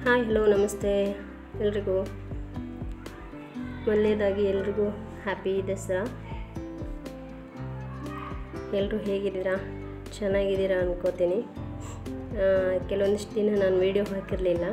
hi hello ನಮಸ್ತೆ ಎಲ್ರಿಗೂ ಮೊದಲನೇದಾಗಿ ಎಲ್ರಿಗೂ ಹ್ಯಾಪಿ ದಸರಾ ಎಲ್ಲರೂ ಹೇಗಿದ್ದೀರಾ ಚೆನ್ನಾಗಿದ್ದೀರಾ ಅನ್ಕೋತೀನಿ ಆ, ಕೆಲವೊಂದಿಷ್ಟು ದಿನ ನಾನು ವೀಡಿಯೋ ಹಾಕಿರಲಿಲ್ಲ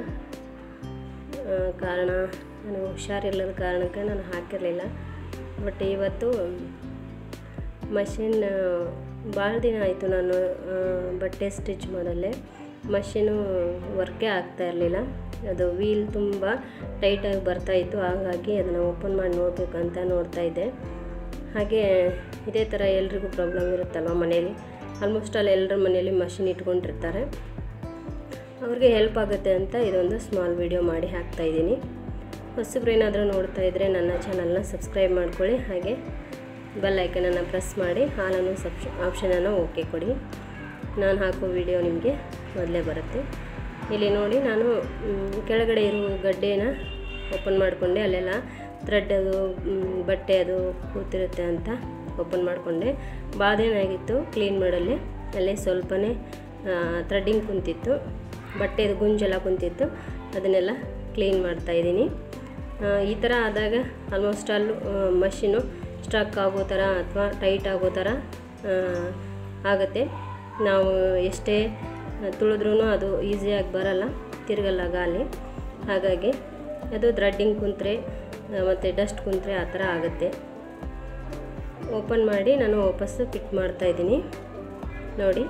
ಕಾರಣ ನನಗೆ ಹುಷಾರಿಲ್ಲದ ಕಾರಣಕ್ಕೆ ನಾನು ಹಾಕಿರಲಿಲ್ಲ ಬಟ್ ಇವತ್ತು ಮಷಿನ್ ಭಾಳ ದಿನ ಆಯಿತು ನಾನು ಆ, ಬಟ್ಟೆ ಸ್ಟಿಚ್ ಮಾಡಲ್ಲೇ ಮಷಿನು ವರ್ಕೇ ಆಗ್ತಾ ಇರಲಿಲ್ಲ ಅದು ವೀಲ್ ತುಂಬ ಟೈಟಾಗಿ ಬರ್ತಾಯಿತ್ತು ಹಾಗಾಗಿ ಅದನ್ನು ಓಪನ್ ಮಾಡಿ ನೋಡಬೇಕಂತ ನೋಡ್ತಾ ಇದ್ದೆ ಹಾಗೆ ಇದೇ ಥರ ಎಲ್ರಿಗೂ ಪ್ರಾಬ್ಲಮ್ ಇರುತ್ತಲ್ವ ಮನೇಲಿ ಆಲ್ಮೋಸ್ಟ್ ಅಲ್ಲಿ ಎಲ್ಲರ ಮನೇಲಿ ಮಷಿನ್ ಇಟ್ಕೊಂಡಿರ್ತಾರೆ ಅವ್ರಿಗೆ ಹೆಲ್ಪ್ ಆಗುತ್ತೆ ಅಂತ ಇದೊಂದು ಸ್ಮಾಲ್ ವಿಡಿಯೋ ಮಾಡಿ ಹಾಕ್ತಾಯಿದ್ದೀನಿ ಹೊಸಬ್ರು ಏನಾದರೂ ನೋಡ್ತಾ ಇದ್ದರೆ ನನ್ನ ಚಾನಲ್ನ ಸಬ್ಸ್ಕ್ರೈಬ್ ಮಾಡ್ಕೊಳ್ಳಿ ಹಾಗೆ ಬೆಲ್ ಐಕನನ್ನು ಪ್ರೆಸ್ ಮಾಡಿ ಹಾಲನ್ನು ಸಬ್ಸ್ ಆಪ್ಷನನ್ನು ಓಕೆ ಕೊಡಿ ನಾನು ಹಾಕೋ ವಿಡಿಯೋ ನಿಮಗೆ ಮೊದಲೇ ಬರುತ್ತೆ ಇಲ್ಲಿ ನೋಡಿ ನಾನು ಮ್, ಕೆಳಗಡೆ ಇರೋ ಗಡ್ಡೆನ ಓಪನ್ ಮಾಡಿಕೊಂಡೆ ಅಲ್ಲೆಲ್ಲ ಥ್ರೆಡ್ ಅದು ಮ್, ಬಟ್ಟೆ ಅದು ಕೂತಿರುತ್ತೆ ಅಂತ ಓಪನ್ ಮಾಡಿಕೊಂಡೆ ಭಾಳ ದಿನ ಆಗಿತ್ತು ಕ್ಲೀನ್ ಮಾಡಲ್ಲಿ ಅಲ್ಲೇ ಸ್ವಲ್ಪನೇ ಥ್ರೆಡ್ಡಿಂಗ್ ಕುಂತಿತ್ತು ಬಟ್ಟೆದು ಗುಂಜೆಲ್ಲ ಕುಂತಿತ್ತು ಅದನ್ನೆಲ್ಲ ಕ್ಲೀನ್ ಮಾಡ್ತಾಯಿದ್ದೀನಿ ಈ ಥರ ಆದಾಗ ಆಲ್ಮೋಸ್ಟ್ ಆಲ್ ಮಷಿನು ಸ್ಟ್ರಕ್ ಆಗೋ ಥರ ಅಥವಾ ಟೈಟ್ ಆಗೋ ಥರ ಆ, ಆಗುತ್ತೆ ನಾವು ಎಷ್ಟೇ ತುಳಿದ್ರೂ ಅದು ಈಸಿಯಾಗಿ ಬರಲ್ಲ ತಿರುಗಲ್ಲ ಗಾಲಿ ಹಾಗಾಗಿ ಅದು ಥ್ರೆಡ್ಡಿಂಗ್ ಕುಂತ್ರೆ ಮತ್ತು ಡಸ್ಟ್ ಕುಂತ್ರೆ ಆ ಥರ ಆಗುತ್ತೆ ಓಪನ್ ಮಾಡಿ ನಾನು ವಾಪಸ್ಸು ಫಿಟ್ ಮಾಡ್ತಾಯಿದ್ದೀನಿ ನೋಡಿ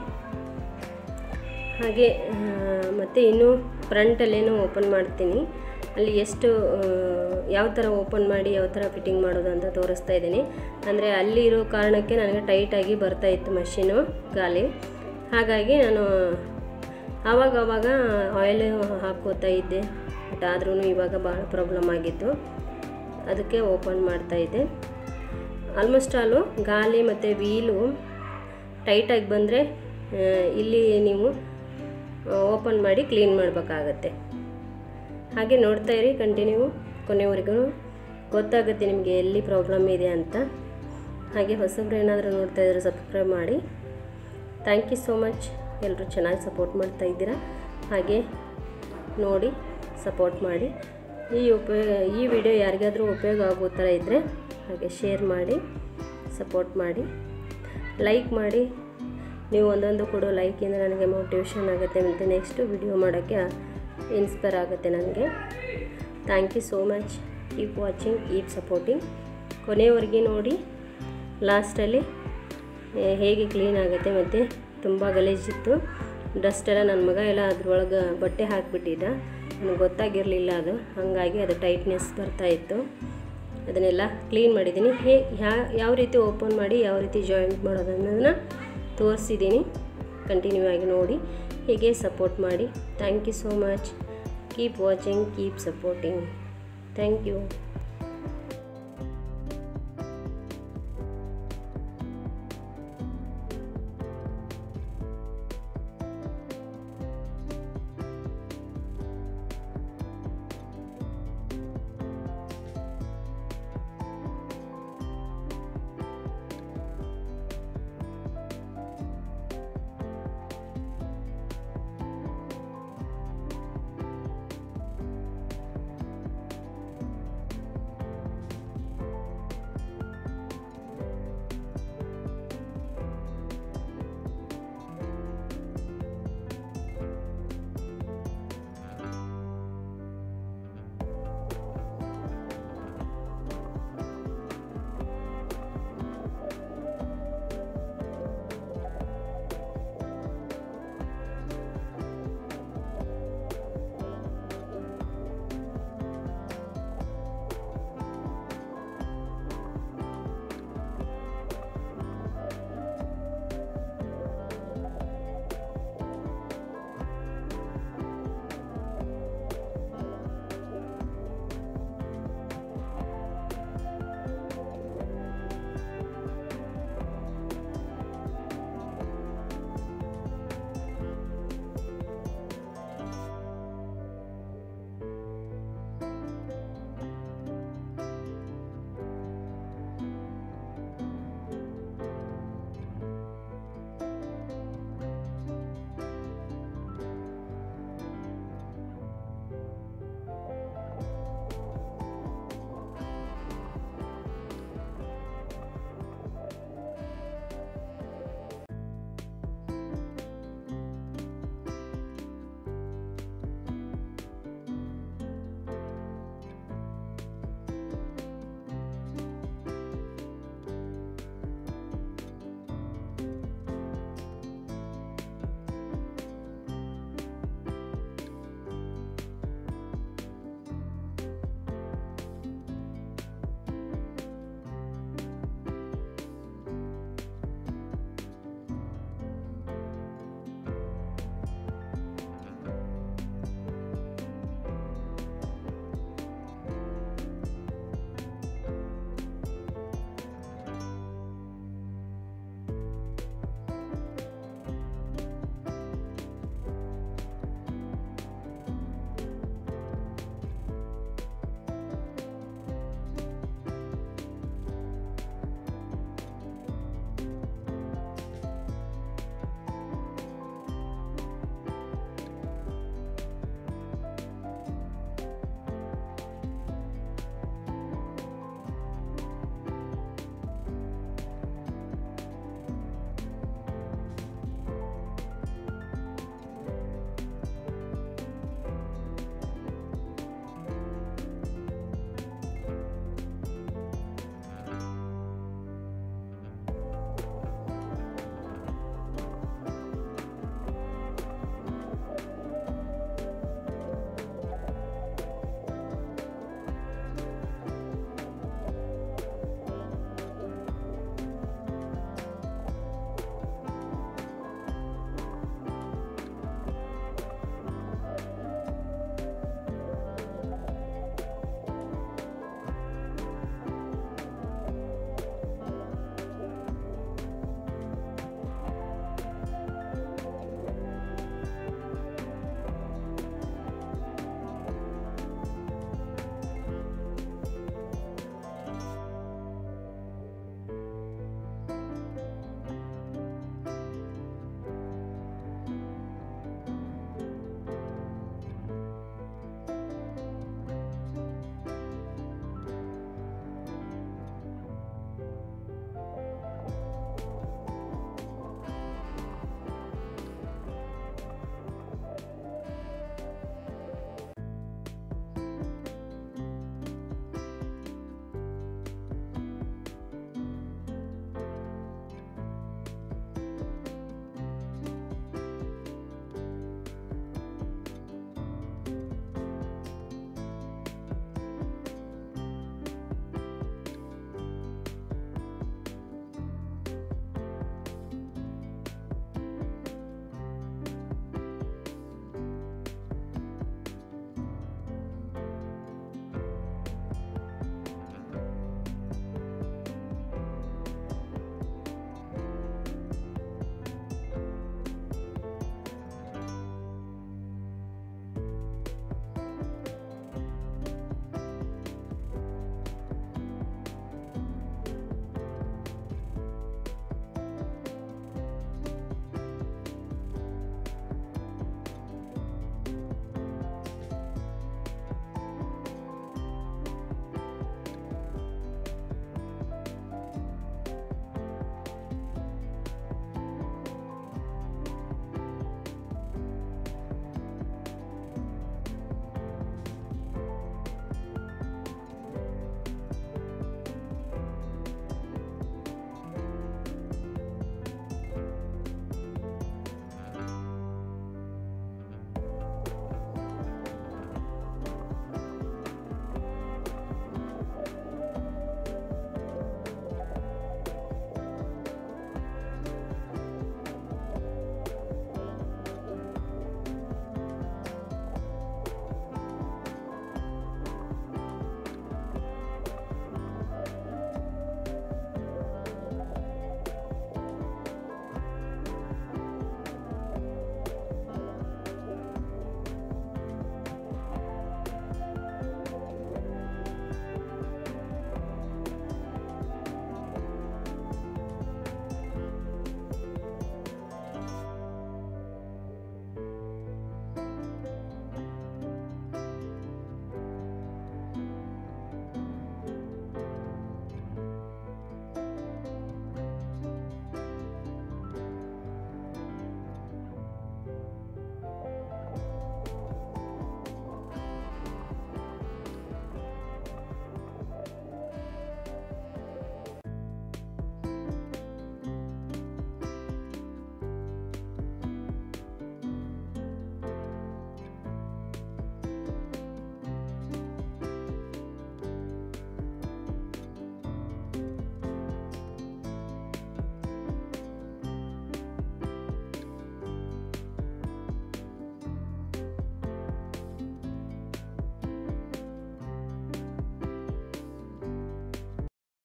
ಹಾಗೆ ಮತ್ತು ಇನ್ನು ಫ್ರಂಟಲ್ಲೇನು ಓಪನ್ ಮಾಡ್ತೀನಿ ಅಲ್ಲಿ ಎಷ್ಟು ಆ, ಯಾವ ಥರ ಓಪನ್ ಮಾಡಿ ಯಾವ ಥರ ಫಿಟ್ಟಿಂಗ್ ಮಾಡೋದು ಅಂತ ತೋರಿಸ್ತಾ ಇದ್ದೀನಿ ಅಂದರೆ ಅಲ್ಲಿ ಇರೋ ಕಾರಣಕ್ಕೆ ನನಗೆ ಟೈಟಾಗಿ ಬರ್ತಾ ಇತ್ತು ಮಷೀನು ಗಾಲಿ ಹಾಗಾಗಿ ನಾನು ಆವಾಗ ಆವಾಗ ಆಯಿಲ್ ಹಾಕೋತಾ ಇದ್ದೆ ಬಟ್ ಆದ್ರೂ ಇವಾಗ ಭಾಳ ಪ್ರಾಬ್ಲಮ್ ಆಗಿತ್ತು ಅದಕ್ಕೆ ಓಪನ್ ಮಾಡ್ತಾಯಿದ್ದೆ ಆಲ್ಮೋಸ್ಟ್ ಆಲು ಗಾಲಿ ಮತ್ತು ವೀಲು ಟೈಟಾಗಿ ಬಂದರೆ ಇಲ್ಲಿ ನೀವು ಓಪನ್ ಮಾಡಿ ಕ್ಲೀನ್ ಮಾಡಬೇಕಾಗತ್ತೆ ಹಾಗೆ ನೋಡ್ತಾ ಇರಿ ಕಂಟಿನ್ಯೂ ಕೊನೆವರೆಗೂ ಗೊತ್ತಾಗುತ್ತೆ ನಿಮಗೆ ಎಲ್ಲಿ ಪ್ರಾಬ್ಲಮ್ ಇದೆ ಅಂತ ಹಾಗೆ ಹೊಸಬ್ರು ಏನಾದರೂ ನೋಡ್ತಾ ಇದ್ರೆ ಸಬ್ಸ್ಕ್ರೈಬ್ ಮಾಡಿ ಥ್ಯಾಂಕ್ ಯು ಸೋ ಮಚ್ ಎಲ್ಲರೂ ಚೆನ್ನಾಗಿ ಸಪೋರ್ಟ್ ಮಾಡ್ತಾ ಇದ್ದೀರಾ ಹಾಗೆ ನೋಡಿ ಸಪೋರ್ಟ್ ಮಾಡಿ ಈ ಉಪಯೋಗ ಈ ವಿಡಿಯೋ ಯಾರಿಗಾದರೂ ಉಪಯೋಗ ಆಗೋ ಥರ ಇದ್ದರೆ ಹಾಗೆ ಶೇರ್ ಮಾಡಿ ಸಪೋರ್ಟ್ ಮಾಡಿ ಲೈಕ್ ಮಾಡಿ ನೀವು ಒಂದೊಂದು ಕೊಡೋ ಲೈಕಿಂದ ನನಗೆ ಮೋಟಿವೇಶನ್ ಆಗುತ್ತೆ ಮತ್ತು ನೆಕ್ಸ್ಟು ವಿಡಿಯೋ ಮಾಡೋಕ್ಕೆ ಇನ್ಸ್ಪೈರ್ ಆಗುತ್ತೆ ನನಗೆ thank you so much keep watching keep supporting ಕೊನೆಯವರೆಗೆ ನೋಡಿ ಲಾಸ್ಟಲ್ಲಿ ಏ, ಹೇಗೆ ಕ್ಲೀನ್ ಆಗುತ್ತೆ ಮತ್ತು ತುಂಬ ಗಲೀಜಿತ್ತು ಡಸ್ಟ್ ಎಲ್ಲ ನನ್ನ ಮಗ ಎಲ್ಲ ಅದ್ರೊಳಗೆ ಬಟ್ಟೆ ಹಾಕಿಬಿಟ್ಟಿದ್ದ ನನಗೆ ಗೊತ್ತಾಗಿರಲಿಲ್ಲ ಅದು ಹಾಗಾಗಿ ಅದು ಟೈಟ್ನೆಸ್ ಬರ್ತಾಯಿತ್ತು ಅದನ್ನೆಲ್ಲ ಕ್ಲೀನ್ ಮಾಡಿದ್ದೀನಿ ಹೇ ಯಾ ಯಾವ ರೀತಿ ಓಪನ್ ಮಾಡಿ ಯಾವ ರೀತಿ ಜಾಯಿಂಟ್ ಮಾಡೋದು ಅನ್ನೋದನ್ನ ತೋರಿಸಿದ್ದೀನಿ ಕಂಟಿನ್ಯೂ ಆಗಿ ನೋಡಿ ಹೀಗೆ ಸಪೋರ್ಟ್ ಮಾಡಿ thank you so much keep watching keep supporting thank you